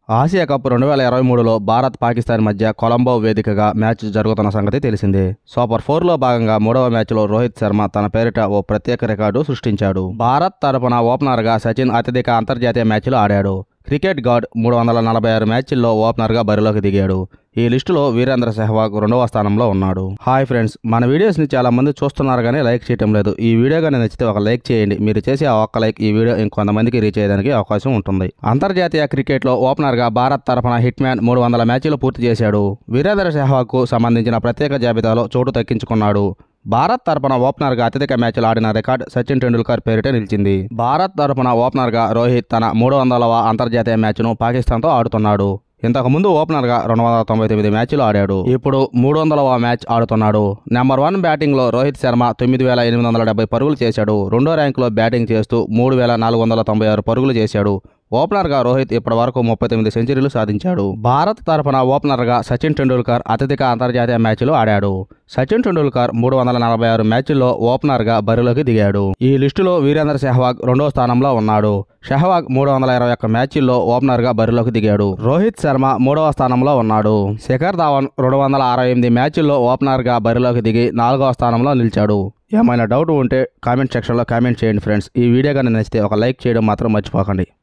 Asia cup రెండు వేల ఇరవై మూడులో భారత్ పాకిస్తాన్ మధ్య కొలంబో వేదికగా మ్యాచ్ జరుగుతున్న సంగతి తెలిసిందే సూపర్ ఫోర్లో భాగంగా మూడవ మ్యాచ్లో రోహిత్ శర్మ తన పేరిట ఓ ప్రత్యేక రికార్డు సృష్టించాడు భారత్ తరపున ఓపెనర్గా సచిన్ అత్యధిక అంతర్జాతీయ మ్యాచ్లు ఆడాడు క్రికెట్ గార్డ్ మూడు వందల నలభై ఆరు మ్యాచ్ల్లో ఓపెనర్గా బరిలోకి దిగాడు ఈ లిస్టులో వీరేంద్ర సెహ్వాగ్ రెండవ స్థానంలో ఉన్నాడు హాయ్ ఫ్రెండ్స్ మన వీడియోస్ని చాలా మంది చూస్తున్నారు కానీ లైక్ చేయటం లేదు ఈ వీడియో కానీ నచ్చితే ఒక లైక్ చేయండి మీరు చేసే ఆ ఒక్క లైక్ ఈ వీడియో ఇంకొంతమందికి రీచ్ అయ్యడానికి అవకాశం ఉంటుంది అంతర్జాతీయ క్రికెట్లో ఓపెనర్గా భారత్ తరఫున హిట్ మ్యాన్ మూడు వందల మ్యాచ్లు పూర్తి చేశాడు వీరేంద్ర సెహ్వాగ్కు సంబంధించిన ప్రత్యేక జాబితాలో చోటు దక్కించుకున్నాడు భారత్ తరపున ఓపెనర్గా అత్యధిక మ్యాచ్లు ఆడిన రికార్డ్ సచిన్ టెండూల్కర్ పేరిట నిలిచింది భారత్ తరపున ఓపెనర్గా రోహిత్ తన మూడు వందలవ అంతర్జాతీయ మ్యాచ్ను పాకిస్తాన్తో ఆడుతున్నాడు ఇంతకుముందు ఓపెనర్గా రెండు వందల తొంభై తొమ్మిది మ్యాచ్లు ఆడాడు ఇప్పుడు మూడు వందలవ మ్యాచ్ ఆడుతున్నాడు నెంబర్ వన్ బ్యాటింగ్లో రోహిత్ శర్మ తొమ్మిది వేల ఎనిమిది వందల డెబ్బై పరుగులు చేశాడు రెండో ర్యాంకులో బ్యాటింగ్ చేస్తూ మూడు వేల నాలుగు వందల తొంభై ఆరు పరుగులు చేశాడు ఓపెనర్గా రోహిత్ ఇప్పటి వరకు ముప్పై తొమ్మిది సెంచరీలు సాధించాడు భారత్ తరఫున ఓపెనర్గా సచిన్ టెండూల్కర్ అత్యధిక అంతర్జాతీయ మ్యాచ్లు ఆడాడు సచిన్ టెండూల్కర్ మూడు వందల నలభై ఆరు మ్యాచ్ల్లో ఓపెనర్గా బరిలోకి దిగాడు ఈ లిస్టులో వీరేంద్ర సెహ్వాగ్ రెండో స్థానంలో ఉన్నాడు షెహ్వాగ్ మూడు వందల ఇరవై ఒక్క మ్యాచ్ల్లో ఓపెనర్గా బరిలోకి దిగాడు రోహిత్ శర్మ మూడవ స్థానంలో ఉన్నాడు శిఖర్ ధావన్ రెండు వందల అరవై ఎనిమిది మ్యాచ్ల్లో ఓపెనర్గా బరిలోకి దిగి నాలుగవ స్థానంలో నిలిచాడు ఏమైనా డౌట్ ఉంటే కామెంట్ సెక్షన్లో కామెంట్ చేయండి ఫ్రెండ్స్ ఈ వీడియో కానీ నచ్చితే ఒక లైక్ చేయడం మాత్రం మర్చిపోకండి